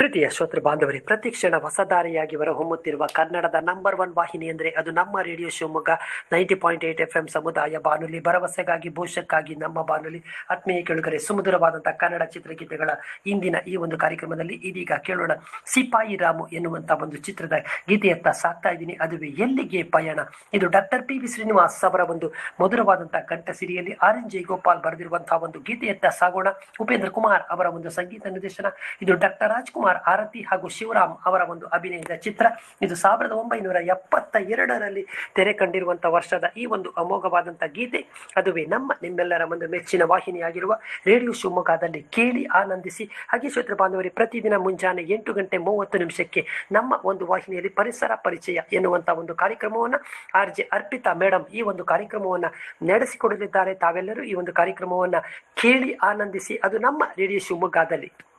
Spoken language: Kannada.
ಪ್ರೀತಿಯ ಶ್ರೋತೃ ಬಾಂಧವರೇ ಪ್ರತಿ ಕ್ಷಣ ಹೊಸದಾರಿಯಾಗಿ ಹೊಮ್ಮುತ್ತಿರುವ ಕನ್ನಡದ ನಂಬರ್ ಒನ್ ವಾಹಿನಿ ಅಂದರೆ ಅದು ನಮ್ಮ radio Shivamogga ninety point eight F M ಸಮುದಾಯ ಬಾನುಲಿ ಭರವಸೆಗಾಗಿ ಭವಿಷ್ಯಕ್ಕಾಗಿ ನಮ್ಮ ಬಾನುಲಿ ಆತ್ಮೀಯ ಕೇಳುಗರೆ ಸುಮಧುರವಾದಂತಹ ಕನ್ನಡ ಚಿತ್ರಗೀತೆಗಳ ಇಂದಿನ ಈ ಒಂದು ಕಾರ್ಯಕ್ರಮದಲ್ಲಿ ಇದೀಗ ಕೇಳೋಣ ಸಿಪಾಯಿ ರಾಮು ಎನ್ನುವಂತ ಒಂದು ಚಿತ್ರದ ಗೀತೆಯತ್ತ ಸಾಕ್ತಾ ಇದ್ದೀನಿ ಅದುವೇ ಎಲ್ಲಿಗೆ ಪಯಣ ಇದು ಡಾಕ್ಟರ್ ಪಿ ವಿ ಶ್ರೀನಿವಾಸ್ ಅವರ ಒಂದು ಮಧುರವಾದಂತಹ ಕಂಠಸಿರಿಯಲ್ಲಿ ಆರ್ ಎನ್ ಜಯಗೋಪಾಲ್ ಬರೆದಿರುವಂತಹ ಒಂದು ಗೀತೆಯತ್ತ ಸಾಗೋಣ ಉಪೇಂದ್ರ ಕುಮಾರ್ ಅವರ ಒಂದು ಸಂಗೀತ ನಿರ್ದೇಶನ ಇದು ಡಾಕ್ಟರ್ ರಾಜ್ಕುಮಾರ್ ಆರತಿ ಹಾಗೂ ಶಿವರಾಮ್ ಅವರ ಒಂದು ಅಭಿನಯದ ಚಿತ್ರ ಇದು ಸಾವಿರದ ಒಂಬೈನೂರ ಎಪ್ಪತ್ತ ಎರಡರಲ್ಲಿ ತೆರೆ ಕಂಡಿರುವಂತಹ ವರ್ಷದ ಈ ಒಂದು ಅಮೋಘವಾದಂತಹ ಗೀತೆ ಅದುವೇ ನಮ್ಮ ನಿಮ್ಮೆಲ್ಲರ ಒಂದು ಮೆಚ್ಚಿನ ವಾಹಿನಿಯಾಗಿರುವ ರೇಡಿಯೋ ಶಿವಮೊಗ್ಗದಲ್ಲಿ ಕೇಳಿ ಆನಂದಿಸಿ ಹಾಗೆ ಶ್ರೋತೃ ಬಾಂಧವರೇ ಪ್ರತಿದಿನ ಮುಂಜಾನೆ ಎಂಟು ಗಂಟೆ ಮೂವತ್ತು ನಿಮಿಷಕ್ಕೆ ನಮ್ಮ ಒಂದು ವಾಹಿನಿಯಲ್ಲಿ ಪರಿಸರ ಪರಿಚಯ ಎನ್ನುವಂತಹ ಒಂದು ಕಾರ್ಯಕ್ರಮವನ್ನ ಆರ್ ಜೆ ಅರ್ಪಿತಾ ಮೇಡಮ್ ಈ ಒಂದು ಕಾರ್ಯಕ್ರಮವನ್ನ ನಡೆಸಿಕೊಡಲಿದ್ದಾರೆ ತಾವೆಲ್ಲರೂ ಈ ಒಂದು ಕಾರ್ಯಕ್ರಮವನ್ನ ಕೇಳಿ ಆನಂದಿಸಿ ಅದು ನಮ್ಮ ರೇಡಿಯೋ ಶಿವಮೊಗ್ಗದಲ್ಲಿ